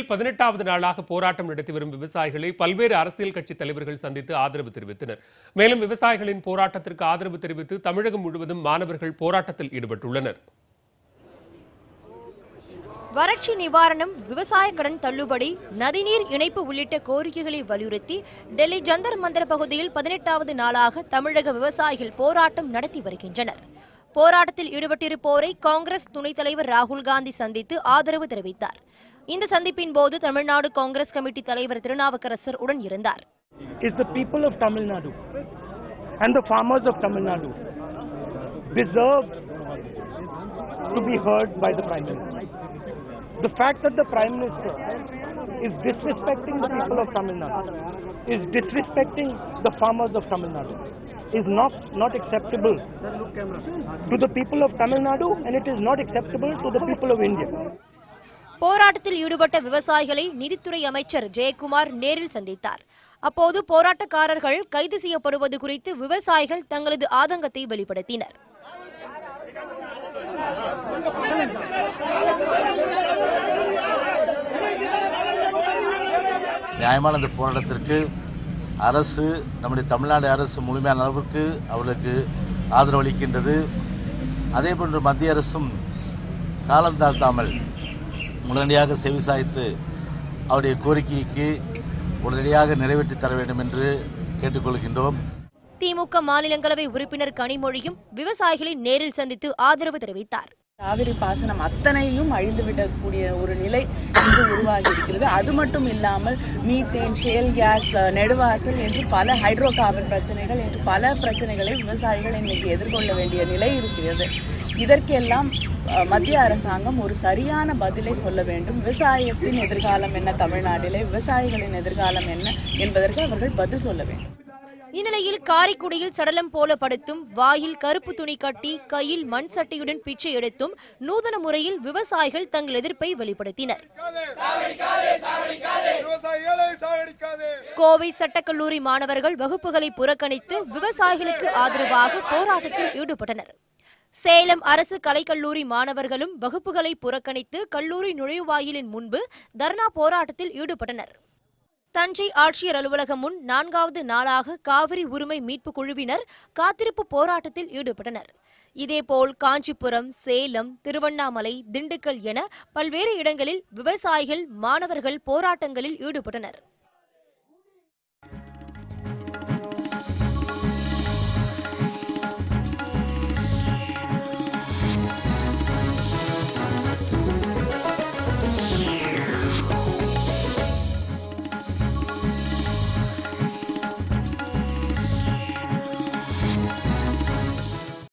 பதினெட்டாவது நாளாக போராட்டம் நடத்தி வரும் விவசாயிகளை பல்வேறு அரசியல் கட்சி தலைவர்கள் சந்தித்து ஆதரவு தெரிவித்தனர் மேலும் விவசாயிகளின் போராட்டத்திற்கு ஆதரவு தெரிவித்து தமிழகம் முழுவதும் மாணவர்கள் போராட்டத்தில் ஈடுபட்டுள்ளனர் வறட்சி நிவாரணம் விவசாய கடன் தள்ளுபடி நதிநீர் இணைப்பு உள்ளிட்ட கோரிக்கைகளை வலியுறுத்தி டெல்லி ஜந்தர் மந்தர் பகுதியில் பதினெட்டாவது நாளாக தமிழக விவசாயிகள் போராட்டம் நடத்தி வருகின்றனர் போராட்டத்தில் ஈடுபட்டிருப்போரை காங்கிரஸ் துணைத் தலைவர் ராகுல் காந்தி சந்தித்து ஆதரவு தெரிவித்தார் இந்த சந்திப்பின் போது தமிழ்நாடு காங்கிரஸ் கமிட்டி தலைவர் திருநாவுக்கரசர் உடன் இருந்தார் is the people of Tamil Nadu and the farmers of Tamil Nadu deserve to be heard by the Prime Minister. The fact that the Prime Minister is disrespecting the people of Tamil Nadu, is disrespecting the farmers of Tamil Nadu, is not, not acceptable to the people of Tamil Nadu and it is not acceptable to the people of India. போராட்டத்தில் ஈடுபட்ட விவசாயிகளை நிதித்துறை அமைச்சர் ஜெயக்குமார் நேரில் சந்தித்தார் அப்போது போராட்டக்காரர்கள் கைது செய்யப்படுவது குறித்து விவசாயிகள் தங்களது ஆதங்கத்தை வெளிப்படுத்தினர் நியாயமான இந்த போராட்டத்திற்கு அரசு நம்முடைய தமிழ்நாடு அரசு முழுமையான அளவிற்கு அவர்களுக்கு ஆதரவளிக்கின்றது அதேபோன்று மத்திய அரசும் காலம் தாழ்த்தாமல் உடனடியாக செவிசாய்த்து அவருடைய கோரிக்கைக்கு உடனடியாக நிறைவேற்றி தர வேண்டும் என்று கேட்டுக்கொள்கின்றோம் திமுக மாநிலங்களவை உறுப்பினர் கனிமொழியும் விவசாயிகளை நேரில் சந்தித்து ஆதரவு தெரிவித்தார் காவிரி பாசனம் அத்தனையும் அழிந்துவிடக்கூடிய ஒரு நிலை இன்று உருவாகி இருக்கிறது அது மட்டும் இல்லாமல் மீத்தேன் ஷேல் கேஸ் அஹ், நெடுவாசல் என்று பல ஹைட்ரோ கார்பன் பிரச்சனைகள் என்று பல பிரச்சனைகளை விவசாயிகள் இன்னைக்கு எதிர்கொள்ள வேண்டிய நிலை இருக்கிறது இதற்கெல்லாம் அஹ், மத்திய அரசாங்கம் ஒரு சரியான பதிலை சொல்ல வேண்டும் விவசாயத்தின் எதிர்காலம் என்ன தமிழ்நாட்டிலே விவசாயிகளின் எதிர்காலம் என்ன என்பதற்கு அவர்கள் பதில் சொல்ல வேண்டும் இந்நிலையில் காரைக்குடியில் சடலம் போல படுத்தும் வாயில் கருப்பு துணி கட்டி கையில் மண் சட்டியுடன் பிச்சை எடுத்தும் நூதன முறையில் விவசாயிகள் தங்கள் எதிர்ப்பை வெளிப்படுத்தினர் கோவை சட்டக்கல்லூரி மாணவர்கள் வகுப்புகளை புறக்கணித்து விவசாயிகளுக்கு ஆதரவாக போராட்டத்தில் ஈடுபட்டனர் சேலம் அரசு கலைக்கல்லூரி மாணவர்களும் வகுப்புகளை புறக்கணித்து கல்லூரி நுழைவாயிலின் முன்பு தர்ணா போராட்டத்தில் ஈடுபட்டனர் தஞ்சை ஆட்சியர் அலுவலகம் முன் நான்காவது நாளாக காவிரி உரிமை மீட்பு குழுவினர் காத்திருப்பு போராட்டத்தில் ஈடுபட்டனர் இதேபோல் காஞ்சிபுரம் சேலம் திருவண்ணாமலை திண்டுக்கல் என பல்வேறு இடங்களில் விவசாயிகள் மாணவர்கள் போராட்டங்களில் ஈடுபட்டனர்